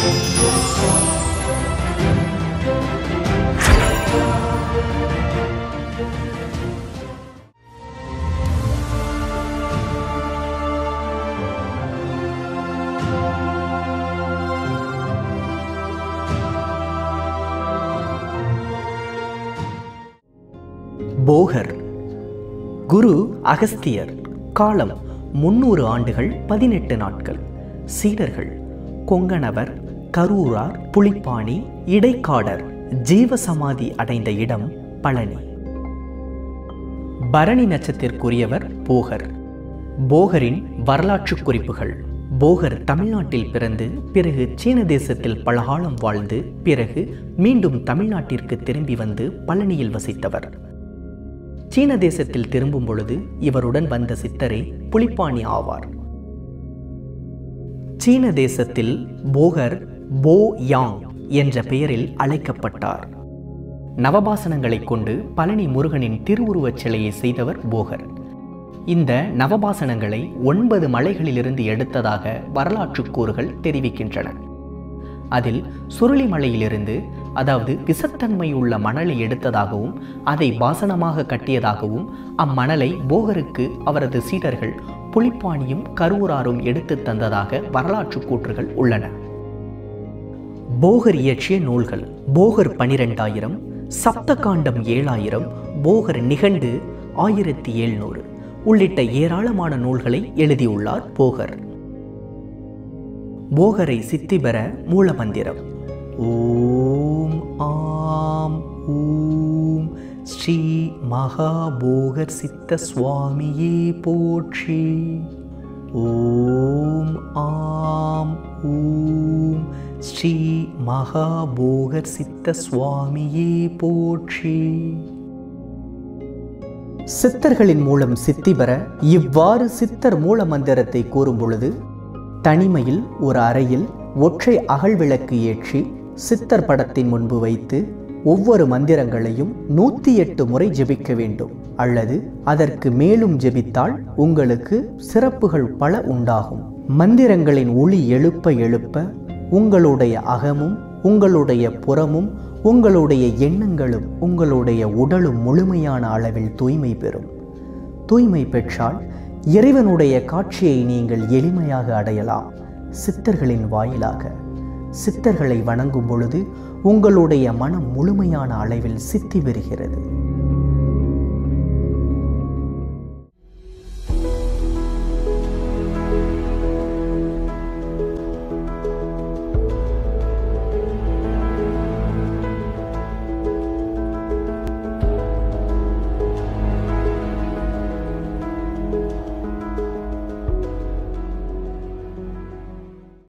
போகர் குரு அகஸ்தியர் காலம் முன்னூறு ஆண்டுகள் பதினெட்டு நாட்கள் சீடர்கள் கொங்கணவர் கரூரார் புலிப்பாணி இடைக்காடர் ஜீவசமாதி அடைந்த இடம் பழனி பரணி நட்சத்திற்குரியவர் போகர் போகரின் வரலாற்று குறிப்புகள் போகர் தமிழ்நாட்டில் பிறந்து பிறகு சீன தேசத்தில் பல காலம் வாழ்ந்து பிறகு மீண்டும் தமிழ்நாட்டிற்கு திரும்பி வந்து பழனியில் வசித்தவர் சீன தேசத்தில் திரும்பும் பொழுது இவருடன் வந்த சித்தரே புலிப்பாணி ஆவார் சீன தேசத்தில் போகர் போ யாங் என்ற பெயரில் அழைக்கப்பட்டார் நவபாசனங்களைக் கொண்டு பழனி முருகனின் திருவுருவச் சிலையை செய்தவர் போகர் இந்த நவபாசனங்களை ஒன்பது மலைகளிலிருந்து எடுத்ததாக வரலாற்று கூறுகள் தெரிவிக்கின்றன அதில் சுருளிமலையிலிருந்து அதாவது விசத்தன்மை உள்ள மணலை எடுத்ததாகவும் அதை பாசனமாக கட்டியதாகவும் அம்மணலை போகருக்கு அவரது சீடர்கள் புலிப்பாணியும் கருவூராரும் எடுத்து தந்ததாக வரலாற்று கூற்றுகள் உள்ளன போகர் இயற்றிய நூல்கள் போகர் பனிரெண்டாயிரம் சப்தகாண்டம் ஏழாயிரம் போகர் நிகண்டு ஆயிரத்தி எழுநூறு உள்ளிட்ட ஏராளமான நூல்களை எழுதியுள்ளார் போகர் போகரை சித்தி பெற மூலமந்திரம் ஓம் ஆம் ஊம் ஸ்ரீ மகாபோகர் சித்த சுவாமியே போற்றி ஓம் ஆம் ஊம் ஸ்ரீ மகாபோகர் சித்த சுவாமியே போற்றி சித்தர்களின் மூலம் சித்தி பெற இவ்வாறு சித்தர் மூல மந்திரத்தை கூறும் பொழுது தனிமையில் ஒரு அறையில் ஒற்றை அகல் விளக்கு ஏற்றி சித்தர் படத்தின் முன்பு வைத்து ஒவ்வொரு மந்திரங்களையும் நூற்றி எட்டு முறை ஜெபிக்க வேண்டும் அல்லது அதற்கு மேலும் ஜெபித்தால் உங்களுக்கு சிறப்புகள் பல உண்டாகும் மந்திரங்களின் ஒளி எழுப்ப எழுப்ப உங்களுடைய அகமும் உங்களுடைய புறமும் உங்களுடைய எண்ணங்களும் உங்களுடைய உடலும் முழுமையான அளவில் தூய்மை பெறும் தூய்மை பெற்றால் இறைவனுடைய காட்சியை நீங்கள் எளிமையாக அடையலாம் சித்தர்களின் வாயிலாக சித்தர்களை வணங்கும் பொழுது உங்களுடைய மனம் முழுமையான அளவில் சித்தி பெறுகிறது